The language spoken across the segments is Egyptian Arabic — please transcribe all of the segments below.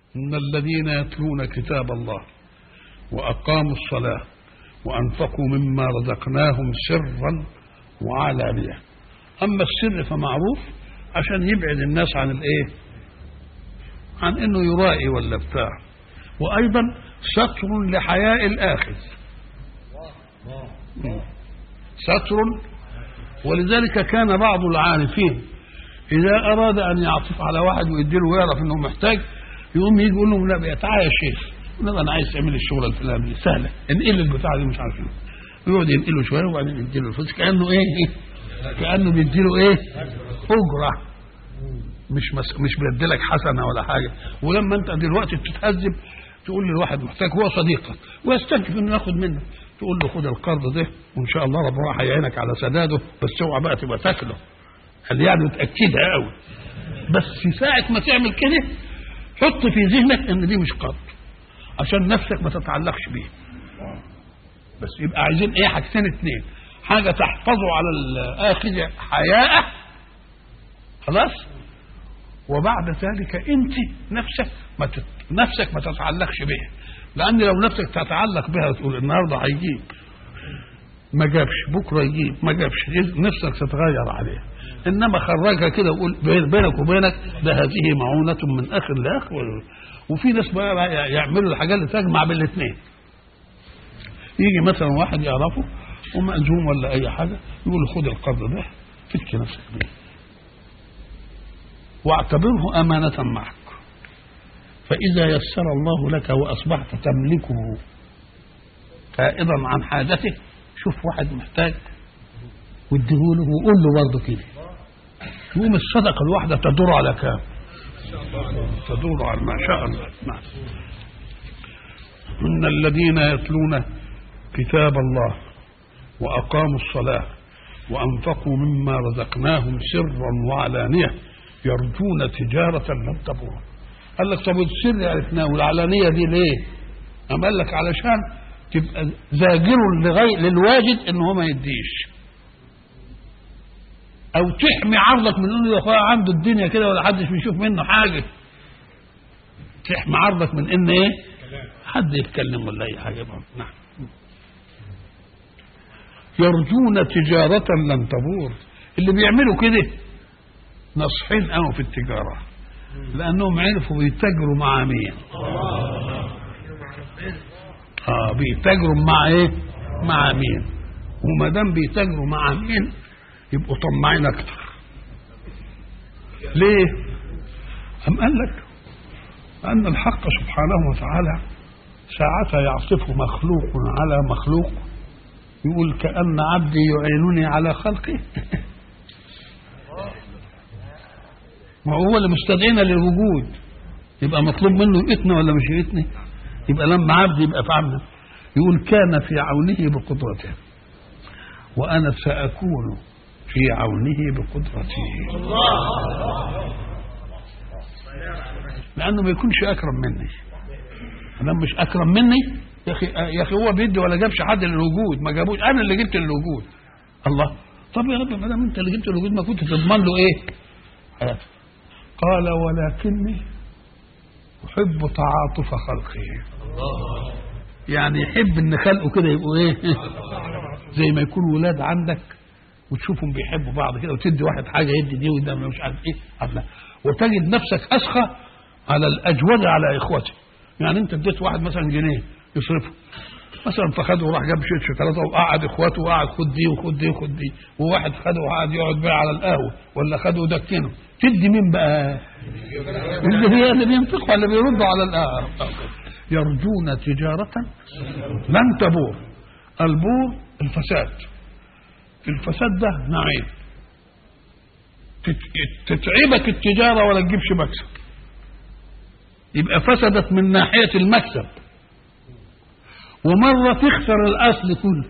إن الذين يتلون كتاب الله وأقاموا الصلاة وأنفقوا مما رزقناهم سرا وعلانية أما السر فمعروف عشان يبعد الناس عن الإيه عن إنه يرائي ولا بتاع وأيضا ستر لحياء الآخذ ستر ولذلك كان بعض العارفين إذا أراد أن يعطف على واحد ويديله ويعرف إنه محتاج يقوم يجي يقول له لا تعالى يا شيخ لا انا عايز تعمل الشغل الفلاني سهله انقل البتاع دي مش عارف ايه يقعد ينقله شويه وبعدين يديله الفلوس كانه ايه كانه بيديله ايه اجره مش مس... مش بيديلك حسنه ولا حاجه ولما انت دلوقتي بتتهذب تقول للواحد محتاج هو صديقك ويستنكف انه ياخد منك تقول له خد القرض ده وان شاء الله ربنا هيعينك على سداده بس اوعى بقى تبقى تاكله قال يعني متاكدها قوي بس في ساعه ما تعمل كده حط في ذهنك ان دي مش قرض عشان نفسك ما تتعلقش بيه بس يبقى عايزين ايه حاجتين اتنين حاجه تحفظه على الاخذ حياءه خلاص وبعد ذلك انت نفسك ما تت... نفسك ما تتعلقش بها لان لو نفسك تتعلق بها وتقول النهارده هيجيب ما جابش بكره يجيب ما جابش نفسك تتغير عليه انما خرجها كده وقول بينك وبينك ده هذه معونه من اخ لاخ وفي ناس بقى يعملوا الحاجات اللي تجمع بين الاثنين يجي مثلا واحد يعرفه ومأزوم ولا اي حاجه يقول له خد القرض ده فك نفسك بيه واعتبره امانه معك فاذا يسر الله لك واصبحت تملكه فائضا عن حاجته شوف واحد محتاج واديهوله وقول له برضه كده يقوم الصدقه الواحده تدور على كام؟ تدور على ما شاء الله نعم إن الذين يتلون كتاب الله وأقاموا الصلاة وأنفقوا مما رزقناهم سرا وعلانية يرجون تجارة لن تبور قال لك طب السر عرفناه والعلانية دي ليه؟ أم قال لك علشان تبقى زاجر لغي... للواجد إن هو ما يديش او تحمي عرضك من انه يا اخويا عنده الدنيا كده ولا حدش بيشوف منه حاجه تحمي عرضك من ان ايه حد يتكلم ولا اي حاجه بقى. نعم يرجون تجارة لن تبور اللي بيعملوا كده ناصحين قوي في التجارة لأنهم عرفوا بيتاجروا مع مين اه بيتاجروا مع ايه مع مين وما دام بيتاجروا مع مين يبقوا طماعين اكتر ليه أم قال لك أن الحق سبحانه وتعالى ساعة يعطف مخلوق على مخلوق يقول كأن عبدي يعينني على خلقه ما هو اللي مستدعينا للوجود يبقى مطلوب منه يئتنا ولا مش يئتني يبقى لما عبدي يبقى في عمله يقول كان في عونه بقدرته وأنا سأكون في عونه بقدرته لانه ما يكونش اكرم مني انا مش اكرم مني يا اخي يا اخي هو بيدي ولا جابش حد للوجود ما جابوش انا اللي جبت للوجود الله طب يا رب ما دام انت اللي جبت للوجود ما كنت تضمن له ايه حياته قال ولكني احب تعاطف خلقه يعني يحب ان خلقه كده يبقوا ايه زي ما يكون ولاد عندك وتشوفهم بيحبوا بعض كده وتدي واحد حاجه يدي دي وده مش عارف ايه عبلا. وتجد نفسك اسخى على الاجود على اخوته يعني انت اديت واحد مثلا جنيه يصرفه مثلا فخده وراح جاب شيء شوكولاته وقعد اخواته وقعد خد دي وخد دي وخد دي وواحد خده وقعد يقعد بقى على القهوه ولا خده ودكنه تدي مين بقى؟ اللي هي اللي بينفقوا اللي بيردوا على القهوه يرجون تجاره لن تبور البور الفساد الفساد ده نوعين تتعبك التجارة ولا تجيبش مكسب يبقى فسدت من ناحية المكسب ومرة تخسر الأصل كله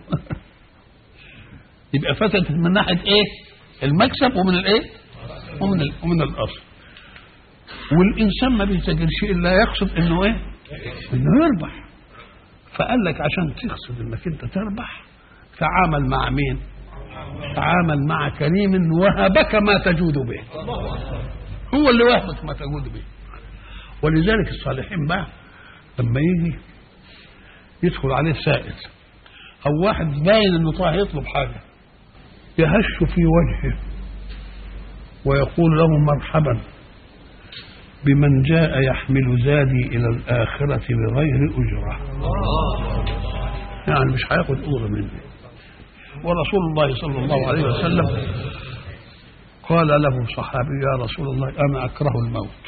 يبقى فسدت من ناحية إيه؟ المكسب ومن الإيه؟ ومن ال... ومن الأصل والإنسان ما بيتاجرش إلا يقصد إنه إيه؟ إنه يربح فقال لك عشان تقصد إنك أنت تربح تعامل مع مين؟ تعامل مع كريم وهبك ما تجود به هو اللي وهبك ما تجود به ولذلك الصالحين بقى لما يجي يدخل عليه سائل او واحد باين انه طالع يطلب حاجه يهش في وجهه ويقول له مرحبا بمن جاء يحمل زادي الى الاخره بغير اجره يعني مش هياخد اجره مني ورسول الله صلى الله عليه وسلم قال له صحابي يا رسول الله انا اكره الموت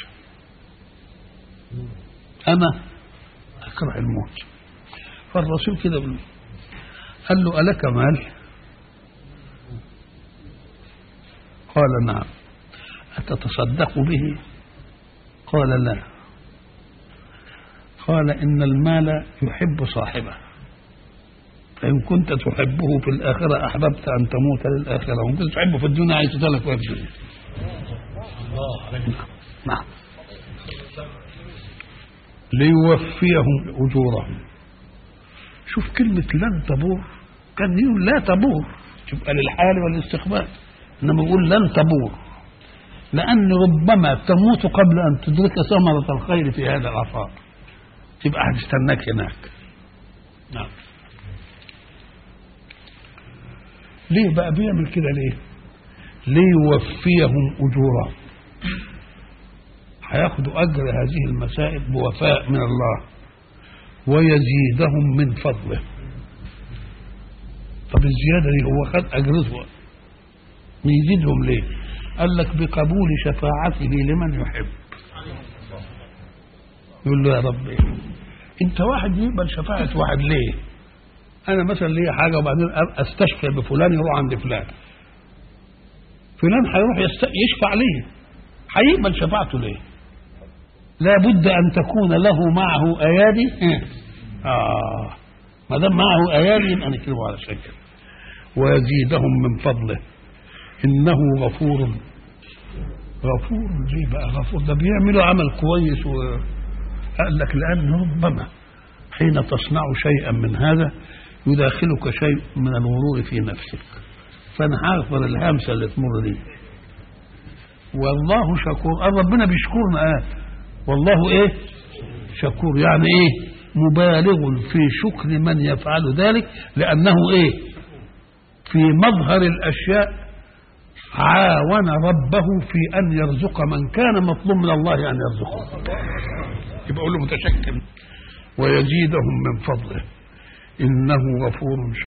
انا اكره الموت فالرسول كده قال له الك مال قال نعم أتتصدق به قال لا قال إن المال يحب صاحبه فإن كنت تحبه في الآخرة أحببت أن تموت للآخرة وإن كنت تحبه في الدنيا عايز تلك في الدنيا نعم ليوفيهم أجورهم شوف كلمة لن تبور كان يقول لا تبور تبقى للحال والاستقبال إنما يقول لن تبور لأن ربما تموت قبل أن تدرك ثمرة الخير في هذا العطاء تبقى هتستناك هناك نعم ليه بقى بيعمل كده ليه ليوفيهم أجورهم هياخدوا أجر هذه المسائل بوفاء من الله ويزيدهم من فضله طب الزيادة دي هو خد أجرته يزيدهم ليه قال لك بقبول شفاعته لمن يحب يقول له يا رب انت واحد يقبل شفاعة واحد ليه انا مثلا ليا حاجة وبعدين استشفى بفلان يروح عند فلان فلان هيروح يست... يشفع ليه هيقبل شفاعته ليه لابد ان تكون له معه ايادي اه ما دام معه ايادي يبقى نكتبه على شكل ويزيدهم من فضله انه غفور غفور ليه بقى غفور ده بيعملوا عمل كويس و... قال لك لان ربما حين تصنع شيئا من هذا يداخلك شيء من الغرور في نفسك فانا هغفر الهمسه اللي تمر دي والله شكور قال ربنا بيشكرنا قال والله ايه شكور يعني ايه مبالغ في شكر من يفعل ذلك لانه ايه في مظهر الاشياء عاون ربه في ان يرزق من كان مطلوب من الله ان يرزقه يبقى له متشكر ويزيدهم من فضله انه غفور